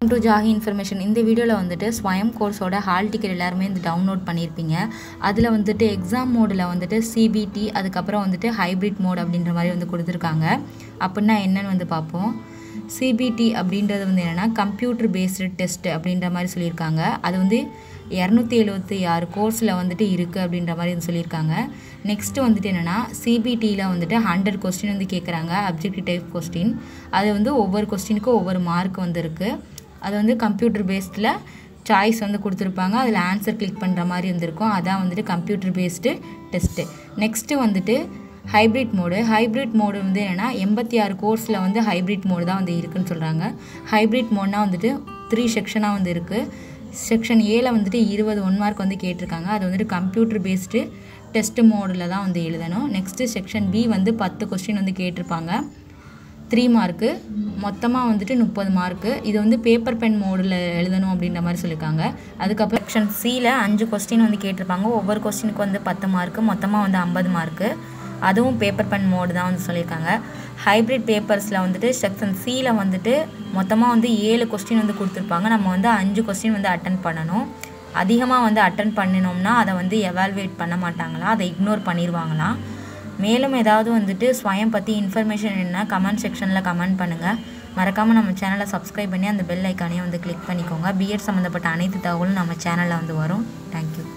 to ஜாகி information இந்த வீடியோவில் வந்துட்டு ஸ்வயம் கோர்ஸோட ஹால் டிக்கெட் எல்லாருமே வந்து டவுன்லோட் பண்ணியிருப்பீங்க அதில் வந்துட்டு எக்ஸாம் மோடில் வந்துட்டு சிபிடி அதுக்கப்புறம் வந்துட்டு ஹைப்ரிட் மோட் அப்படின்ற மாதிரி வந்து கொடுத்துருக்காங்க அப்படின்னா என்னன்னு வந்து பார்ப்போம் சிபிடி அப்படின்றது வந்து என்னென்னா கம்ப்யூட்டர் பேஸ்டு டெஸ்ட் அப்படின்ற மாதிரி சொல்லியிருக்காங்க அது வந்து இரநூத்தி எழுபத்தி ஆறு கோர்ஸில் வந்துட்டு இருக்குது அப்படின்ற மாதிரி வந்து சொல்லியிருக்காங்க நெக்ஸ்ட்டு வந்துட்டு என்னென்னா சிபிடியில் வந்துட்டு ஹண்ட்ரட் கொஸ்டின் வந்து கேட்குறாங்க அப்ஜெக்டிவ் டைப் கொஸ்டின் அது வந்து ஒவ்வொரு கொஸ்டினுக்கும் ஒவ்வொரு மார்க் வந்து இருக்குது அது வந்து கம்ப்யூட்டர் பேஸ்டில் சாய்ஸ் வந்து கொடுத்துருப்பாங்க அதில் ஆன்சர் கிளிக் பண்ணுற மாதிரி இருந்திருக்கும் அதான் வந்துட்டு கம்ப்யூட்டர் பேஸ்டு டெஸ்ட்டு நெக்ஸ்ட்டு வந்துட்டு ஹைப்ரிட் மோடு ஹைப்ரிட் மோடு வந்து என்னென்னா எண்பத்தி ஆறு கோர்ஸில் வந்து ஹைப்ரிட் மோடு தான் வந்து இருக்குதுன்னு சொல்கிறாங்க ஹைப்ரிட் மோட்னா வந்துட்டு த்ரீ செக்ஷனாக வந்து இருக்குது செக்ஷன் ஏல வந்துட்டு இருபது ஒன் மார்க் வந்து கேட்டிருக்காங்க அது வந்துட்டு கம்ப்யூட்டர் பேஸ்டு டெஸ்ட் மோடில் தான் வந்து எழுதணும் நெக்ஸ்ட்டு செக்ஷன் பி வந்து பத்து கொஸ்டின் வந்து கேட்டிருப்பாங்க த்ரீ மார்க்கு மொத்தமாக வந்துட்டு முப்பது மார்க்கு இது வந்து பேப்பர் பென் மோடில் எழுதணும் அப்படின்ற மாதிரி சொல்லியிருக்காங்க அதுக்கப்புறம் செக்ஷன் சியில் அஞ்சு கொஸ்டின் வந்து கேட்டிருப்பாங்க ஒவ்வொரு கொஸ்டினுக்கு வந்து பத்து மார்க்கு மொத்தமாக வந்து ஐம்பது மார்க்கு அதுவும் பேப்பர் பென் மோடு தான் வந்து சொல்லியிருக்காங்க ஹைப்ரிட் பேப்பர்ஸில் வந்துட்டு செக்ஷன் சியில் வந்துட்டு மொத்தமாக வந்து ஏழு கொஸ்டின் வந்து கொடுத்துருப்பாங்க நம்ம வந்து அஞ்சு கொஸ்டின் வந்து அட்டன் பண்ணணும் அதிகமாக வந்து அட்டன் பண்ணினோம்னா அதை வந்து எவால்வேட் பண்ண மாட்டாங்களாம் அதை இக்னோர் பண்ணிடுவாங்களாம் மேலும் ஏதாவது வந்துட்டு ஸ்வயம் பற்றி இன்ஃபர்மேஷன் என்ன கமெண்ட் செக்ஷனில் கமெண்ட் பண்ணுங்கள் மறக்காமல் நம்ம சேனலை சப்ஸ்கிரைப் பண்ணி அந்த பெல் ஐக்கானையும் வந்து கிளிக் பண்ணிக்கோங்க பிஎட் சம்மந்தப்பட்ட அனைத்து தகவலும் நம்ம சேனலில் வந்து வரும் தேங்க்யூ